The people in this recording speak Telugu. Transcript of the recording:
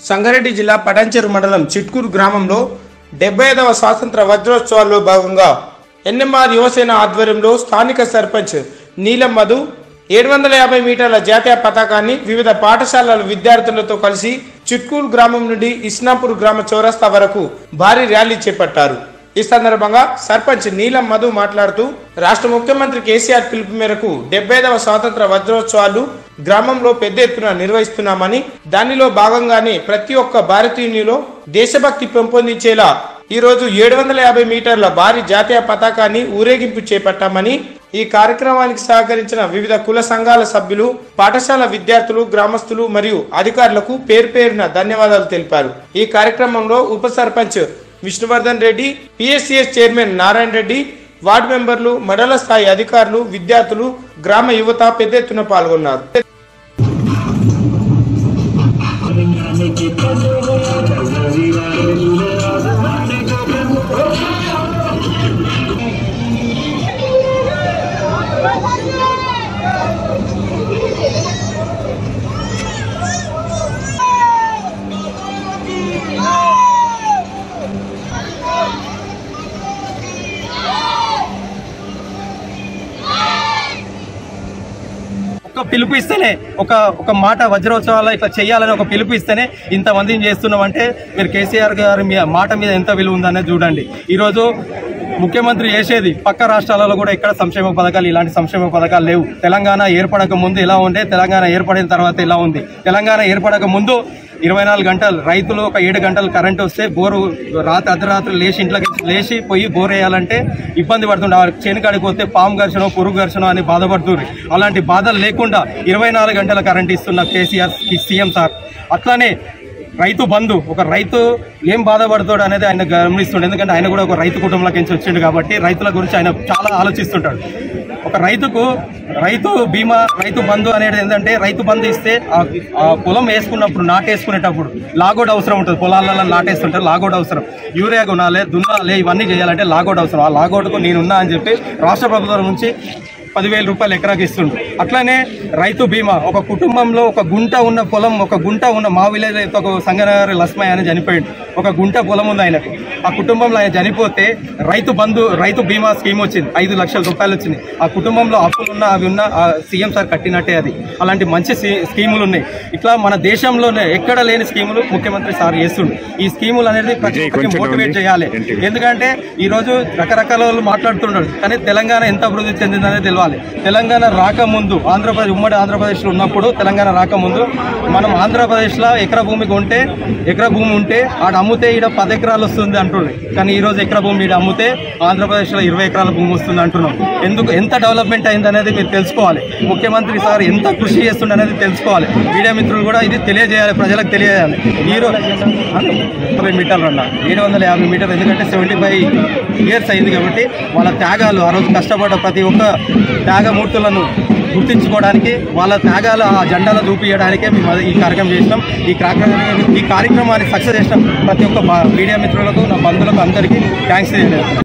సంగారెడ్డి జిల్లా పటాన్చెరు మండలం చిట్కూరు గ్రామంలో డెబ్బై ఐదవ స్వాతంత్ర వజ్రోత్సవాల్లో భాగంగా ఎన్ఎంఆర్ యువసేన ఆధ్వర్యంలో స్థానిక సర్పంచ్ నీలం మధు ఏడు వందల యాభై మీటర్ల జాతీయ పతాకాన్ని వివిధ పాఠశాలల విద్యార్థులతో కలిసి చిట్కూరు గ్రామం నుండి ఇస్నాపూర్ గ్రామ చౌరస్తా వరకు భారీ ర్యాలీ చేపట్టారు ఈ సందర్భంగా సర్పంచ్ నీలం మధు మాట్లాడుతూ రాష్ట్ర ముఖ్యమంత్రి కేసీఆర్ పిలుపు మేరకు డెబ్బై ఐదవ స్వాతంత్ర వజ్రోత్సవాలు గ్రామంలో పెద్ద ఎత్తున నిర్వహిస్తున్నామని దానిలో భాగంగానే ప్రతి ఒక్క భారతీయునిలో దేశభక్తి పెంపొందించేలా ఈ రోజు ఏడు వందల యాభై మీటర్ల భారీ జాతీయ పతాకాన్ని ఊరేగింపు చేపట్టామని ఈ కార్యక్రమానికి సహకరించిన వివిధ కుల సంఘాల సభ్యులు పాఠశాల విద్యార్థులు గ్రామస్తులు మరియు అధికారులకు పేరు పేరున ధన్యవాదాలు తెలిపారు ఈ కార్యక్రమంలో ఉప sarpanch Vishnuvardhan Reddy PSCS chairman Narayana Reddy ward మెంబర్లు మండల స్థాయి అధికారులు విద్యార్థులు గ్రామ యువత పెద్ద ఎత్తున పాల్గొన్నారు ఒక పిలుపు ఇస్తేనే ఒక ఒక మాట వజ్రోత్సవాలు ఇట్లా చేయాలని ఒక పిలుపు ఇస్తేనే ఇంతమందిని చేస్తున్నాం అంటే మీరు కేసీఆర్ గారి మీ మాట మీద ఎంత విలువ ఉందనేది చూడండి ఈరోజు ముఖ్యమంత్రి చేసేది పక్క రాష్ట్రాలలో కూడా ఇక్కడ సంక్షేమ పథకాలు ఇలాంటి సంక్షేమ పథకాలు లేవు తెలంగాణ ఏర్పడక ముందు ఎలా ఉండే తెలంగాణ ఏర్పడిన తర్వాత ఎలా ఉంది తెలంగాణ ఏర్పడక ముందు ఇరవై నాలుగు గంటలు రైతులు ఒక ఏడు గంటలు కరెంట్ వస్తే బోరు రాత్రి అర్ధరాత్రి లేచి ఇంట్లోకి లేచి పోయి బోర్ వేయాలంటే ఇబ్బంది పడుతుండే ఆ చేనుకాడికి పోతే పాము ఘర్షణ పురుగు ఘర్షణ అని బాధపడుతుంది అలాంటి బాధలు లేకుండా ఇరవై నాలుగు గంటల కరెంట్ ఇస్తున్న కేసీఆర్ సీఎం సార్ అట్లానే రైతు బంధు ఒక రైతు ఏం బాధపడతాడు అనేది ఆయన గమనిస్తుండే ఎందుకంటే ఆయన కూడా ఒక రైతు కుటుంబంలోకి నుంచి వచ్చిండు కాబట్టి రైతుల గురించి ఆయన చాలా ఆలోచిస్తుంటాడు ఒక రైతుకు రైతు బీమా రైతు బంధు అనేది ఏంటంటే రైతు బంధు ఇస్తే ఆ ఆ పొలం వేసుకున్నప్పుడు నాటేసుకునేటప్పుడు లాగౌట్ అవసరం ఉంటుంది పొలాలలో నాటేస్తుంటారు లాగౌట్ అవసరం యూరియా కొనాలి దున్నాలి ఇవన్నీ చేయాలంటే లాగౌట్ అవసరం ఆ లాగౌట్కు నేనున్నా అని చెప్పి రాష్ట్ర ప్రభుత్వం నుంచి పదివేల రూపాయలు ఎకరాకి ఇస్తుండ్రు అట్లానే రైతు బీమా ఒక కుటుంబంలో ఒక గుంట ఉన్న పొలం ఒక గుంట ఉన్న మా విలేజ్ అయితే ఒక సంగనగర్ లస్మయ్య ఆయన చనిపోయిండు ఒక గుంట పొలం ఉంది ఆయనకి ఆ కుటుంబంలో ఆయన చనిపోతే రైతు బంధు రైతు బీమా స్కీమ్ వచ్చింది ఐదు లక్షల రూపాయలు వచ్చింది ఆ కుటుంబంలో అప్పులు ఉన్న అవి ఉన్న ఆ సీఎం సార్ కట్టినట్టే అది అలాంటి మంచి స్కీ- స్కీములు ఉన్నాయి ఇట్లా మన దేశంలోనే ఎక్కడ లేని స్కీములు ముఖ్యమంత్రి సార్ చేస్తుండు ఈ స్కీములు అనేది ప్రతి ఒక్కరికి మోటివేట్ చేయాలి ఎందుకంటే ఈ రోజు రకరకాల వాళ్ళు మాట్లాడుతుంటారు కానీ తెలంగాణ ఎంత అభివృద్ధి చెందిందనేది తెలవాలి తెలంగాణ రాకముందు ఆంధ్రప్రదేశ్ ఉమ్మడి ఆంధ్రప్రదేశ్లో ఉన్నప్పుడు తెలంగాణ రాకముందు మనం ఆంధ్రప్రదేశ్లో ఎకరా భూమి కొంటే ఎకరా భూమి ఉంటే ఆడ అమ్ముతే ఈడ పది ఎకరాలు వస్తుంది అంటుండే కానీ ఈ రోజు ఎకరా భూమి ఈడ అమ్ముతే ఆంధ్రప్రదేశ్లో ఇరవై ఎకరాల భూమి వస్తుంది అంటున్నాం ఎందుకు ఎంత డెవలప్మెంట్ అయింది అనేది మీరు తెలుసుకోవాలి ముఖ్యమంత్రి సార్ ఎంత కృషి చేస్తుండే అనేది తెలుసుకోవాలి మీడియా మిత్రులు కూడా ఇది తెలియజేయాలి ప్రజలకు తెలియజేయాలి ఈ రోజు ముప్పై మీటర్లు అన్న ఏడు వందల యాభై మీటర్లు ఎందుకంటే సెవెంటీ ఫైవ్ ఇయర్స్ అయింది కాబట్టి వాళ్ళ త్యాగాలు ఆ రోజు కష్టపడ్డ ప్రతి ఒక్క త్యాగమూర్తులను గుర్తించుకోవడానికి వాళ్ళ త్యాగాలు ఆ జెండాలో చూపించడానికే మేము అది- ఈ కార్యక్రమం చేసినాం ఈ కార్యక్రమం ఈ కార్యక్రమాన్ని సక్సెస్ చేసినాం ప్రతి ఒక్క బా- మీడియా మిత్రులకు నా బంధువులకు అందరికీ థ్యాంక్స్ తెలియజేస్తాం